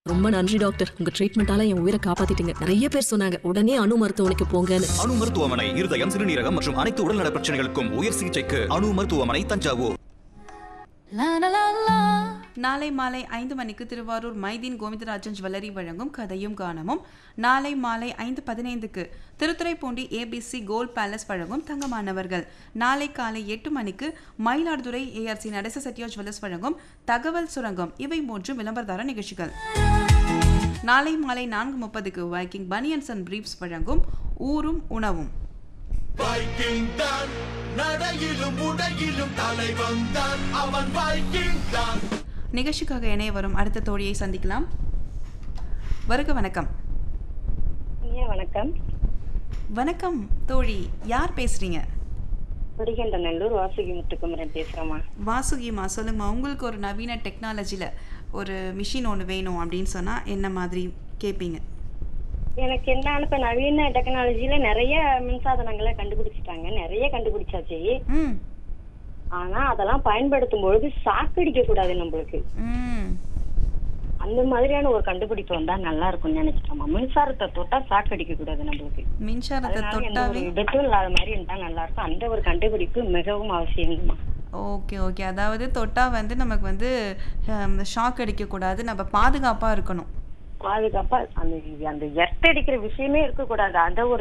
ரொம்ப நன்றி டாக்டர் உங்க ட்ரீட்மெண்டால என் உயிரை காப்பாத்திட்டீங்க நிறைய பேர் சொன்னாங்க உடனே அணு மருத்துவமனைக்கு போங்கன்னு அணு மருத்துவமனை இருதயம் சிறுநீரகம் மற்றும் அனைத்து உடல்நல பிரச்சனைகளுக்கும் உயர் சிகிச்சைக்கு அணு மருத்துவமனை தஞ்சாவூர் நாளை மாலை ஐந்து மணிக்கு திருவாரூர் மைதீன் கோவிந்தராஜன் ஜுவல்லரி வழங்கும் கதையும் கானமும் நாளை மாலை ஐந்து பதினைந்துக்கு திருத்துறைப்பூண்டி ஏபிசி கோல்ட் பேலஸ் வழங்கும் தங்கமானவர்கள் நாளை காலை எட்டு மணிக்கு மயிலாடுதுறை ஏஆர்சி நடேச சத்யா ஜுவல்லர்ஸ் வழங்கும் தகவல் சுரங்கம் இவை மூன்று விளம்பரதார நிகழ்ச்சிகள் நாளை மாலை நான்கு முப்பதுக்கு வைக்கிங் பனியன்ஸ் அண்ட் பிரீப்ஸ் வழங்கும் ஊரும் உணவும் வைக்கிங் தான் நடையிலும் உடையிலும் தலைவன் தான் அவன் வைக்கிங் தான் நிகழ்ச்சிக்காக இணைய வரும் அடுத்த தோழியை சந்திக்கலாம் வருக வணக்கம் ஐயா வணக்கம் வணக்கம் தோழி யார் பேசுறீங்க குடிகண்ட நல்லூர் வாசுகி முத்துக்குமரன் பேசுறேம்மா வாசுகிமா சொல்லுங்கம்மா உங்களுக்கு ஒரு நவீன டெக்னாலஜியில் ஒரு மிஷின் ஒன்று வேணும் அப்படின்னு சொன்னால் என்ன மாதிரி கேட்பீங்க எனக்கு என்னன்னு இப்ப நவீன டெக்னாலஜில நிறைய மின்சாதனங்களை கண்டுபிடிச்சிட்டாங்க நிறைய கண்டுபிடிச்சாச்சு ம் ஆனா அதெல்லாம் பயன்படுத்தும் பொழுது சாக்கடிக்க கூடாது நம்மளுக்கு ம் அந்த மாதிரியான ஒரு கண்டுபிடிப்பு வந்தா நல்லா இருக்கும்னு நினைச்சிட்டோமா மின்சாரத்தை தொட்டா சாக்கடிக்க கூடாது நம்மளுக்கு மின்சாரத்தை அதனால எந்த ஒரு தொட்டாவே விபத்தும் இல்லாத மாதிரி இருந்தா நல்லா இருக்கும் அந்த ஒரு கண்டுபிடிப்பு மிகவும் அவசியம்மா ஓகே ஓகே அதாவது தொட்டா வந்து நமக்கு வந்து ஷாக் அடிக்கக்கூடாது நம்ம பாதுகாப்பாக இருக்கணும் பாதுகாப்பா அந்த அந்த எர்த் அடிக்கிற விஷயமே இருக்கக்கூடாது அந்த ஒரு